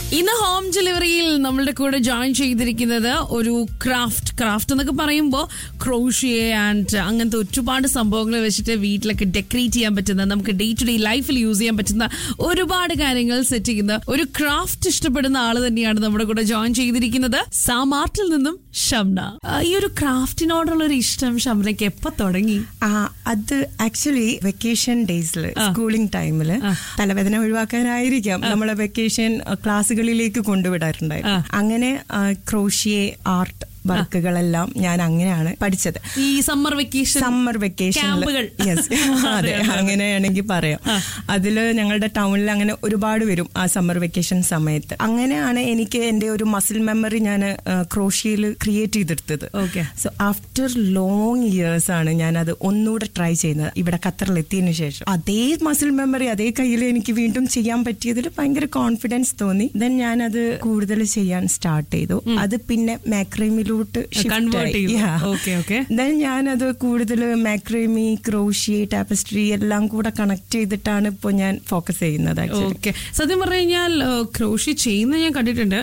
ഇന്ന് ഹോം ഡെലിവറിയിൽ നമ്മളുടെ കൂടെ ജോയിൻ ചെയ്തിരിക്കുന്നത് ഒരു ക്രാഫ്റ്റ് ക്രാഫ്റ്റ് എന്നൊക്കെ പറയുമ്പോൾ ക്രോഷിയെ ആൻഡ് അങ്ങനത്തെ ഒരുപാട് സംഭവങ്ങൾ വെച്ചിട്ട് വീട്ടിലൊക്കെ ഡെക്കറേറ്റ് ചെയ്യാൻ പറ്റുന്ന നമുക്ക് ഡേ ടു ഡേ ലൈഫിൽ യൂസ് ചെയ്യാൻ പറ്റുന്ന ഒരുപാട് കാര്യങ്ങൾ സെറ്റ് ചെയ്യുന്ന ഒരു ക്രാഫ്റ്റ് ഇഷ്ടപ്പെടുന്ന ആള് തന്നെയാണ് നമ്മുടെ കൂടെ ജോയിൻ ചെയ്തിരിക്കുന്നത് സാമാർട്ടിൽ നിന്നും ഷംന ആ, ഈ ഒരു ക്രാഫ്റ്റിനോടുള്ള ഒരു ഇഷ്ടം ഷംനയ്ക്ക് എപ്പോ തുടങ്ങി ആ അത് ആക്ച്വലി വെക്കേഷൻ ഡേയ്സിൽ സ്കൂളിംഗ് ടൈമില് തലവേദന ഒഴിവാക്കാനായിരിക്കാം നമ്മളെ വെക്കേഷൻ ക്ലാസ്സുകളിലേക്ക് കൊണ്ടുവിടാറുണ്ടായിരുന്നു അങ്ങനെ ക്രോഷിയെ ആർട്ട് വർക്കുകളെല്ലാം ഞാൻ അങ്ങനെയാണ് പഠിച്ചത് ഈ സമ്മർ വെക്കേഷൻ സമ്മർ വെക്കേഷൻ ക്യാമ്പുകൾ. യെസ് അതെ അങ്ങനെയാണെങ്കിൽ പറയാം അതില് ഞങ്ങളുടെ ടൗണിൽ അങ്ങനെ ഒരുപാട് വരും ആ സമ്മർ വെക്കേഷൻ സമയത്ത് അങ്ങനെയാണ് എനിക്ക് എന്റെ ഒരു മസിൽ മെമ്മറി ഞാൻ ക്രോഷിയിൽ ക്രിയേറ്റ് ചെയ്തെടുത്തത് Okay. So after long years ആണ് ഞാൻ അത് ഒന്നുകൂടെ ട്രൈ ചെയ്യുന്നത് ഇവിടെ ഖത്തറിൽ എത്തിയതിനു ശേഷം അതേ മസിൽ മെമ്മറി അതേ കയ്യിൽ എനിക്ക് വീണ്ടും ചെയ്യാൻ പറ്റിയതിൽ ഭയങ്കര കോൺഫിഡൻസ് തോന്നി ദെൻ ഞാൻ അത് കൂടുതൽ ചെയ്യാൻ സ്റ്റാർട്ട് ചെയ്തു അത് പിന്നെ മാക്രമിലൂട്ട് Convert ചെയ്തു. Okay, okay. ദെൻ ഞാനത് കൂടുതൽ മാക്രമി ക്രോഷി ടാപ്പസ്ട്രി എല്ലാം കൂടെ കണക്ട് ചെയ്തിട്ടാണ് ഇപ്പോൾ ഞാൻ ഫോക്കസ് ചെയ്യുന്നത് ആക്ച്വലി ഓക്കെ സത്യം പറഞ്ഞു കഴിഞ്ഞാൽ ക്രോഷി ചെയ്യുന്ന ഞാൻ കണ്ടിട്ടുണ്ട്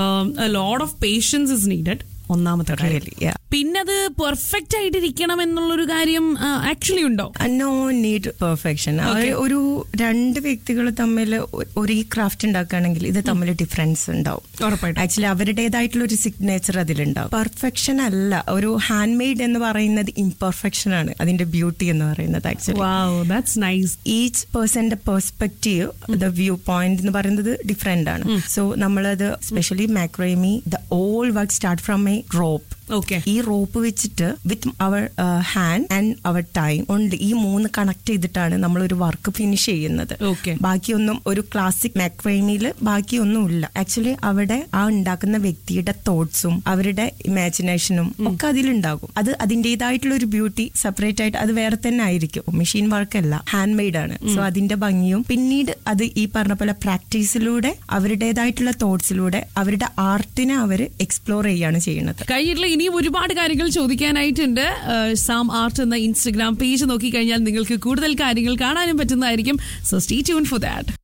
load of patience is needed ഒന്നാമത്തെ കാര്യം Really, yeah. പിന്നെ അത് പെർഫെക്റ്റ് ആയിട്ടിരിക്കണം എന്നുള്ളൊരു കാര്യം ആക്ച്വലി ഉണ്ടോ നോ നീഡ് പെർഫെക്ഷൻ ഒരു രണ്ട് വ്യക്തികൾ തമ്മിൽ ഒരു ക്രാഫ്റ്റ് ഉണ്ടാക്കുകയാണെങ്കിൽ ഇത് തമ്മിൽ ഡിഫറൻസ് ഉണ്ടാവും ഉറപ്പായിട്ടും ആക്ച്വലി അവരുടേതായിട്ടുള്ള ഒരു സിഗ്നേച്ചർ അതിലുണ്ടാവും പെർഫെക്ഷൻ അല്ല ഒരു ഹാൻഡ് മെയ്ഡ് എന്ന് പറയുന്നത് ഇംപെർഫെക്ഷൻ ആണ് അതിന്റെ ബ്യൂട്ടി എന്ന് പറയുന്നത് actually wow that's nice each പേഴ്സന്റെ പെർസ്പെക്റ്റീവ് ദ വ്യൂ പോയിന്റ് എന്ന് പറയുന്നത് ഡിഫറെന്റ് ആണ് സോ നമ്മളത് specially macrame the all work start from a rope okay ഈ റോപ്പ് വെച്ചിട്ട് with our hand and our time ഉണ്ട് ഈ മൂന്ന് കണക്ട് ചെയ്തിട്ടാണ് നമ്മൾ ഒരു വർക്ക് ഫിനിഷ് ചെയ്യുന്നത് Okay. ബാക്കിയൊന്നും ഒരു ക്ലാസിക് മാക്രൈമിയിൽ ബാക്കിയൊന്നും ഇല്ല ആക്ച്വലി അവിടെ ആ ഉണ്ടാക്കുന്ന വ്യക്തിയുടെ തോട്ട്സും അവരുടെ ഇമാജിനേഷനും ഒക്കെ അതിലുണ്ടാകും അത് അതിൻ്റെതായിട്ടുള്ള ഒരു ബ്യൂട്ടി സെപ്പറേറ്റ് ആയിട്ട് അത് വേറെ തന്നെ ആയിരിക്കും മെഷീൻ വർക്ക് അല്ല ഹാൻഡ് മെയ്ഡ് ആണ് സോ അതിന്റെ ഭംഗിയും പിന്നീട് അത് ഈ പറഞ്ഞ പോലെ പ്രാക്ടീസിലൂടെ അവരുടേതായിട്ടുള്ള തോട്ട്സിലൂടെ അവരുടെ ആർട്ടിനെ അവർ എക്സ്പ്ലോർ ചെയ്യാണ് ചെയ്യുന്നത് കഴിഞ്ഞിട്ടുള്ള ഇനിയും ഒരുപാട് കാര്യങ്ങൾ ചോദിക്കാനായിട്ടുണ്ട് ഏഹ്, സാം ആർട്ട് എന്ന ഇൻസ്റ്റഗ്രാം പേജ് നോക്കിക്കഴിഞ്ഞാൽ നിങ്ങൾക്ക് കൂടുതൽ കാര്യങ്ങൾ കാണാനും പറ്റുന്നതായിരിക്കും so stay tune for that